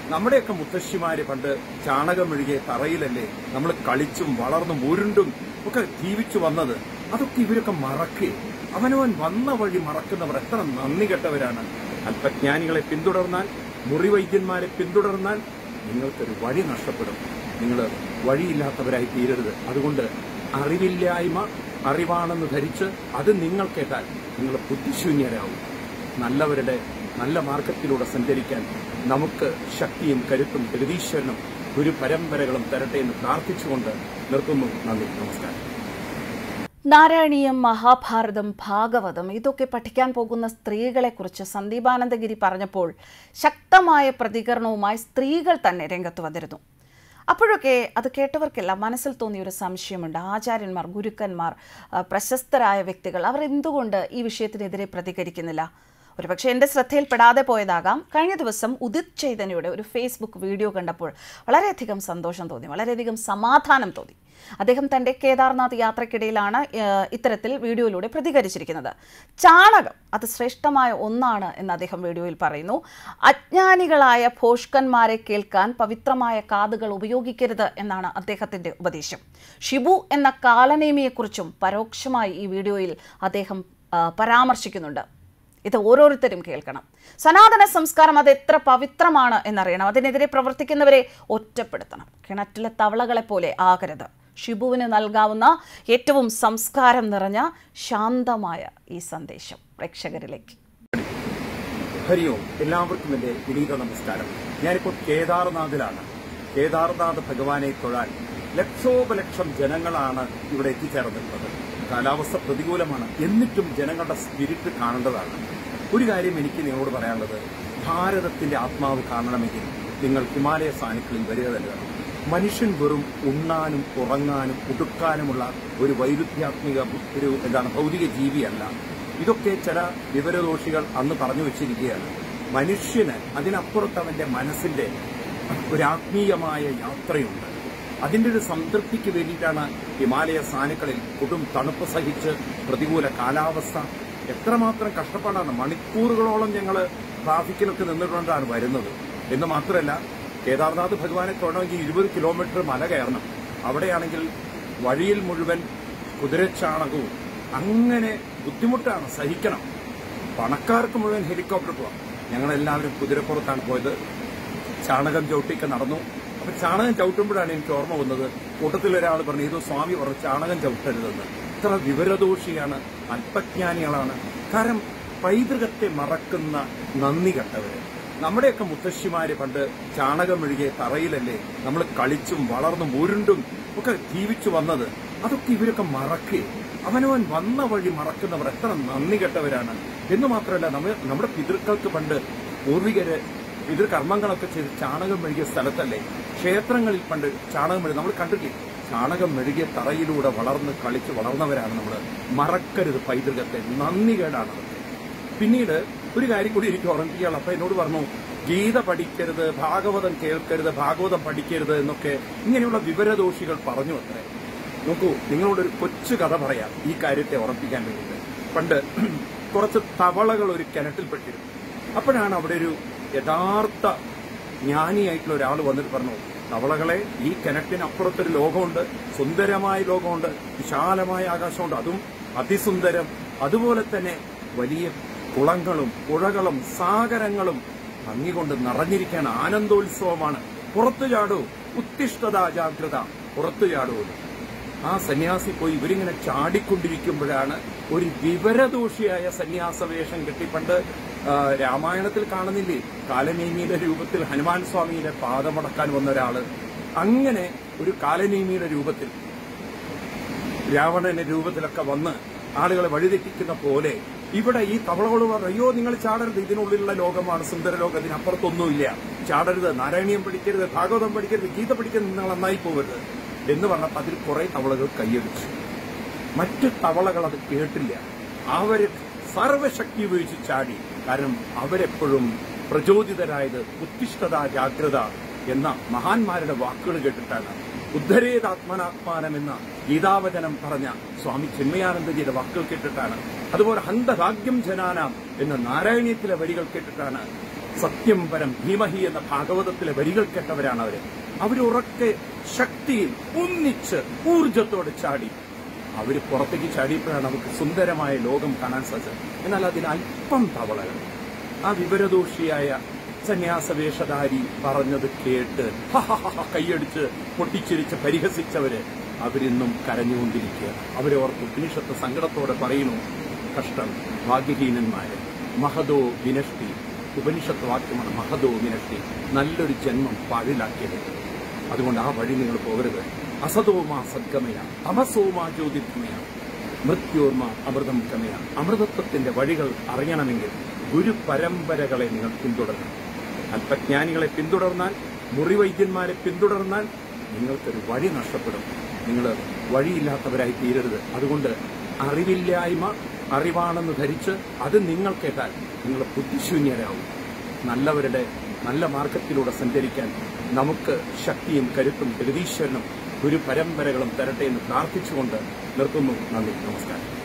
നമ്മുടെയൊക്കെ മുത്തശ്ശിമാര് പണ്ട് ചാണകം മെഴുകിയ തറയിലല്ലേ നമ്മൾ കളിച്ചും വളർന്നും ഉരുണ്ടും ഒക്കെ ജീവിച്ചു വന്നത് അതൊക്കെ ഇവരൊക്കെ മറക്കേ അവനവൻ വന്ന വഴി മറക്കുന്നവർ എത്ര നന്ദി കെട്ടവരാണ് അല്പജ്ഞാനികളെ പിന്തുടർന്നാൽ മുറിവൈദ്യന്മാരെ പിന്തുടർന്നാൽ നിങ്ങൾക്കൊരു വഴി നഷ്ടപ്പെടും നിങ്ങൾ വഴിയില്ലാത്തവരായി തീരരുത് അതുകൊണ്ട് അറിവില്ലായ്മ അറിവാണെന്ന് ധരിച്ച് അത് നിങ്ങൾ കേട്ടാൽ നിങ്ങൾ ബുദ്ധിശൂന്യരാകും നല്ലവരുടെ നല്ല മാർഗത്തിലൂടെ സഞ്ചരിക്കാൻ നമുക്ക് ശക്തിയും കരുത്തും ജഗതീശ്വരനും ഗുരു പരമ്പരകളും തരട്ടെ എന്ന് പ്രാർത്ഥിച്ചുകൊണ്ട് നിർത്തുന്നു നന്ദി നമസ്കാരം നാരായണീയം മഹാഭാരതം ഭാഗവതം ഇതൊക്കെ പഠിക്കാൻ പോകുന്ന സ്ത്രീകളെക്കുറിച്ച് സന്ദീപാനന്ദഗിരി പറഞ്ഞപ്പോൾ ശക്തമായ പ്രതികരണവുമായി സ്ത്രീകൾ തന്നെ രംഗത്ത് വന്നിരുന്നു അപ്പോഴൊക്കെ അത് കേട്ടവർക്കെല്ലാം മനസ്സിൽ തോന്നിയ ഒരു സംശയമുണ്ട് ആചാര്യന്മാർ ഗുരുക്കന്മാർ ആ, പ്രശസ്തരായ വ്യക്തികൾ അവർ എന്തുകൊണ്ട് ഈ വിഷയത്തിനെതിരെ പ്രതികരിക്കുന്നില്ല ഒരുപക്ഷെ എൻ്റെ ശ്രദ്ധയിൽപ്പെടാതെ പോയതാകാം കഴിഞ്ഞ ദിവസം ഉദിത് ചൈതന്യയുടെ ഒരു ഫേസ്ബുക്ക് വീഡിയോ കണ്ടപ്പോൾ വളരെയധികം സന്തോഷം തോന്നി വളരെയധികം സമാധാനം തോന്നി അദ്ദേഹം തൻ്റെ കേദാർനാഥ് യാത്രക്കിടയിലാണ് ഏഹ്, ഇത്തരത്തിൽ വീഡിയോയിലൂടെ പ്രതികരിച്ചിരിക്കുന്നത് ചാണകം അത് ശ്രേഷ്ഠമായ ഒന്നാണ് എന്ന് അദ്ദേഹം വീഡിയോയിൽ പറയുന്നു അജ്ഞാനികളായ ഭോഷ്കന്മാരെ കേൾക്കാൻ പവിത്രമായ കാതുകൾ ഉപയോഗിക്കരുത് എന്നാണ് അദ്ദേഹത്തിൻ്റെ ഉപദേശം ഷിബു എന്ന കാലനേമിയെക്കുറിച്ചും പരോക്ഷമായി ഈ വീഡിയോയിൽ അദ്ദേഹം ആ, പരാമർശിക്കുന്നുണ്ട് ഇത് ഓരോരുത്തരും കേൾക്കണം സനാതന സംസ്കാരം അത് എത്ര പവിത്രമാണ് എന്നറിയണം അതിനെതിരെ പ്രവർത്തിക്കുന്നവരെ ഒറ്റപ്പെടുത്തണം കിണറ്റിലെ തവളകളെ പോലെ ആകരുത് ഷിബുവിന് നൽകാവുന്ന ഏറ്റവും സംസ്കാരം നിറഞ്ഞ ശാന്തമായ ഈ സന്ദേശം പ്രേക്ഷകരിലേക്ക് ഹരി ഓം എല്ലാവർക്കും എന്റെ വിനീത നമസ്കാരം ഞാനിപ്പോൾ കേദാർനാഥിലാണ് കേദാർനാഥ് ഭഗവാനെ തൊഴാൻ ലക്ഷോപലക്ഷം ജനങ്ങളാണ് ഇവിടെ എത്തിച്ചേർന്നിട്ടുള്ളത് കാലാവസ്ഥ പ്രതികൂലമാണ് എന്നിട്ടും ജനങ്ങളുടെ സ്പിരിറ്റ് കാണേണ്ടതാണ് ഒരു കാര്യം എനിക്ക് നിങ്ങളോട് പറയാനുള്ളത് ഭാരതത്തിന്റെ ആത്മാവ് കാണണമെങ്കിൽ നിങ്ങൾ ഹിമാലയ സാനുക്കളിൽ വരിക തന്നെ വേണം മനുഷ്യൻ വെറും ഉണ്ണാനും ഉറങ്ങാനും ഉടുക്കാനുമുള്ള ഒരു വൈരുദ്ധ്യാത്മിക ഒരു എന്താണ് ഭൗതിക ജീവിയല്ല ഇതൊക്കെ ചില വിവരദോഷികൾ അന്ന് പറഞ്ഞു വെച്ചിരിക്കുകയാണ് മനുഷ്യന് അതിനപ്പുറത്ത് അവന്റെ മനസ്സിന്റെ ഒരു ആത്മീയമായ യാത്രയുണ്ട് അതിന്റെ ഒരു സംതൃപ്തിക്ക് വേണ്ടിയിട്ടാണ് ഹിമാലയ സാനുക്കളിൽ കൊടും തണുപ്പ് സഹിച്ച് പ്രതികൂല കാലാവസ്ഥ എത്രമാത്രം കഷ്ടപ്പാടാണ് മണിക്കൂറുകളോളം ഞങ്ങൾ ട്രാഫിക്കിലൊക്കെ നിന്നിട്ടുകൊണ്ടാണ് വരുന്നത് എന്ന് മാത്രമല്ല കേദാർനാഥ് ഭഗവാനെ തൊഴണമെങ്കിൽ ഇരുപത് കിലോമീറ്റർ മല കയറണം അവിടെയാണെങ്കിൽ വഴിയിൽ മുഴുവൻ കുതിരച്ചാണകവും അങ്ങനെ ബുദ്ധിമുട്ടാണ് സഹിക്കണം പണക്കാർക്ക് മുഴുവൻ ഹെലികോപ്റ്റർ പോവാം ഞങ്ങളെല്ലാവരും കുതിരപ്പുറത്താണ് പോയത് ചാണകം ചവിട്ടിയൊക്കെ നടന്നു അപ്പൊ ചാണകം ചവിട്ടുമ്പോഴാണ് എനിക്ക് ഓർമ്മ വന്നത് കൂട്ടത്തിൽ ഒരാൾ പറഞ്ഞു ഏതോ സ്വാമി പറഞ്ഞു ചാണകം ചവിട്ടരുതെന്ന് ഇത്ര വിവരദോഷിയാണ് അല്പജ്ഞാനികളാണ് കാരണം പൈതൃകത്തെ മറക്കുന്ന നന്ദി കെട്ടവര് നമ്മുടെയൊക്കെ മുത്തശ്ശിമാര് പണ്ട് ചാണകം മെഴുകിയ തറയിലല്ലേ നമ്മൾ കളിച്ചും വളർന്നും ഉരുണ്ടും ഒക്കെ ജീവിച്ചു വന്നത് അതൊക്കെ ഇവരൊക്കെ മറക്കേ അവനവൻ വന്ന വഴി മറക്കുന്നവർ എത്ര നന്ദി കെട്ടവരാണ് എന്ന് മാത്രമല്ല നമ്മ നമ്മുടെ പിതൃക്കൾക്ക് പണ്ട് പൂർവികര് പിതൃകർമ്മങ്ങളൊക്കെ ചെയ്ത് ചാണകം മെഴുകിയ സ്ഥലത്തല്ലേ ക്ഷേത്രങ്ങളിൽ പണ്ട് ചാണകം മെഴുകി നമ്മൾ കണ്ടില്ലേ ചാണകം മെഴുകിയ തറയിലൂടെ വളർന്ന് കളിച്ച് വളർന്നവരാണ് നമ്മൾ മറക്കരുത് പൈതൃകത്തെ നന്ദി കേടാണ് അതൊക്കെ പിന്നീട് ഒരു കാര്യം കൂടി എനിക്ക് ഓർമ്മിക്കുകയാണ് അപ്പൊ എന്നോട് പറഞ്ഞു ഗീത പഠിക്കരുത് ഭാഗവതം കേൾക്കരുത് ഭാഗവതം പഠിക്കരുത് എന്നൊക്കെ ഇങ്ങനെയുള്ള വിവരദോഷികൾ പറഞ്ഞു അത്രേ നോക്കൂ നിങ്ങളോടൊരു കൊച്ചു കഥ പറയാം ഈ കാര്യത്തെ ഉറപ്പിക്കാൻ വേണ്ടിയിട്ട് പണ്ട് കുറച്ച് തവളകൾ ഒരു കിണറ്റിൽപ്പെട്ടിരുന്നു അപ്പോഴാണ് അവിടെ ഒരു യഥാർത്ഥ ജ്ഞാനിയായിട്ടുള്ള ഒരാൾ വന്നിട്ട് പറഞ്ഞു തവളകളെ ഈ കിണറ്റിനപ്പുറത്തൊരു ലോകമുണ്ട് സുന്ദരമായ ലോകമുണ്ട് വിശാലമായ ആകാശമുണ്ട് അതും അതിസുന്ദരം അതുപോലെ തന്നെ വലിയ കുളങ്ങളും പുഴകളും സാഗരങ്ങളും ഭംഗി കൊണ്ട് നിറഞ്ഞിരിക്കാൻ ആനന്ദോത്സവമാണ് പുറത്തു ചാടൂ ഉത്തിഷ്ഠത ജാഗ്രത പുറത്തു ചാടൂ ആ സന്യാസി പോയി ഇവരിങ്ങനെ ചാടിക്കൊണ്ടിരിക്കുമ്പോഴാണ് ഒരു വിവരദോഷിയായ സന്യാസ വേഷം കെട്ടിപ്പണ്ട് ആ, രാമായണത്തിൽ കാണുന്നില്ലേ കാലനേമിയുടെ രൂപത്തിൽ ഹനുമാൻ സ്വാമിയുടെ പാദമടക്കാൻ വന്ന ഒരാള് അങ്ങനെ ഒരു കാലനേമിയുടെ രൂപത്തിൽ രാവണന്റെ രൂപത്തിലൊക്കെ വന്ന് ആളുകളെ വഴിതെറ്റിക്കുന്ന പോലെ ഇവിടെ ഈ തവളകൾ പറഞ്ഞു അയ്യോ നിങ്ങൾ ചാടരുത് ഇതിനുള്ളിലുള്ള ലോകമാണ് സുന്ദര ലോകം ഇതിനപ്പുറത്തൊന്നുമില്ല ചാടരുത് നാരായണീയം പഠിക്കരുത് ഭാഗവതം പഠിക്കരുത് ഗീത പഠിക്കരുത് നിങ്ങൾ നന്നായി പോകരുത് എന്ന് പറഞ്ഞപ്പോൾ അതിൽ കുറെ തവളകൾ കൈയടിച്ചു മറ്റു തവളകൾ അത് കേട്ടില്ല അവര് സർവശക്തി ഉപയോഗിച്ച് ചാടി കാരണം അവരെപ്പോഴും പ്രചോദിതരായത് ഉത്തിഷ്ഠത ജാഗ്രത എന്ന മഹാന്മാരുടെ വാക്കുകൾ കേട്ടിട്ടാണ് ഉദ്ധരേതാത്മനാത്മാനം എന്ന ഗീതാവചനം പറഞ്ഞ സ്വാമി ചിന്മയാനന്ദജിയുടെ വാക്കുകൾ കേട്ടിട്ടാണ് അതുപോലെ ഹന്തഭാഗ്യം ജനാനാം എന്ന നാരായണീയത്തിലെ വരികൾ കേട്ടിട്ടാണ് സത്യം പരം ഭീമഹി എന്ന ഭാഗവതത്തിലെ വരികൾ കേട്ടവരാണ് അവര് അവരുറക്കെ ശക്തിയിൽ ഒന്നിച്ച് ഊർജത്തോടെ ചാടി അവര് പുറത്തേക്ക് ചാടിയപ്പോഴാണ് അവർക്ക് സുന്ദരമായ ലോകം കാണാൻ സാധിച്ചത് എന്നാൽ അതിന് അല്പം തവളകൾ ആ വിവരദോഷിയായ സന്യാസവേഷധാരി പറഞ്ഞത് കേട്ട് ഹഹഹഹ കൈയടിച്ച് പൊട്ടിച്ചിരിച്ച് പരിഹസിച്ചവര് അവരിന്നും കരഞ്ഞുകൊണ്ടിരിക്കുക അവരെ ഓർത്ത് ഉപനിഷത്ത് സങ്കടത്തോടെ പറയുന്നു കഷ്ടം ഭാഗ്യഹീനന്മാര് മഹദോ വിനഷ്ടി ഉപനിഷത്ത് വാക്യമാണ് മഹദോ വിനഷ്ടി നല്ലൊരു ജന്മം പാഴിലാക്കിയത് അതുകൊണ്ട് ആ വഴി നിങ്ങൾ പോകരുത് അസതോമാ സദ്ഗമയ തമസോമാ ജ്യോതിർഗമയ മൃത്യോർമ അമൃതം ഗമയ അമൃതത്വത്തിന്റെ വഴികൾ അറിയണമെങ്കിൽ ഗുരു പരമ്പരകളെ നിങ്ങൾ പിന്തുടരണം അല്പജ്ഞാനികളെ പിന്തുടർന്നാൽ മുറിവൈദ്യന്മാരെ പിന്തുടർന്നാൽ നിങ്ങൾക്കൊരു വഴി നഷ്ടപ്പെടും നിങ്ങൾ വഴിയില്ലാത്തവരായി തീരരുത് അതുകൊണ്ട് അറിവില്ലായ്മ അറിവാണെന്ന് ധരിച്ച് അത് നിങ്ങൾ കേട്ടാൽ നിങ്ങൾ ബുദ്ധിശൂന്യരാകും നല്ലവരുടെ നല്ല മാർഗത്തിലൂടെ സഞ്ചരിക്കാൻ നമുക്ക് ശക്തിയും കരുത്തും ജഗതീശ്വരനും ഗുരു പരമ്പരകളും തരട്ടെ എന്ന് പ്രാർത്ഥിച്ചുകൊണ്ട് നിർത്തുന്നു നന്ദി നമസ്കാരം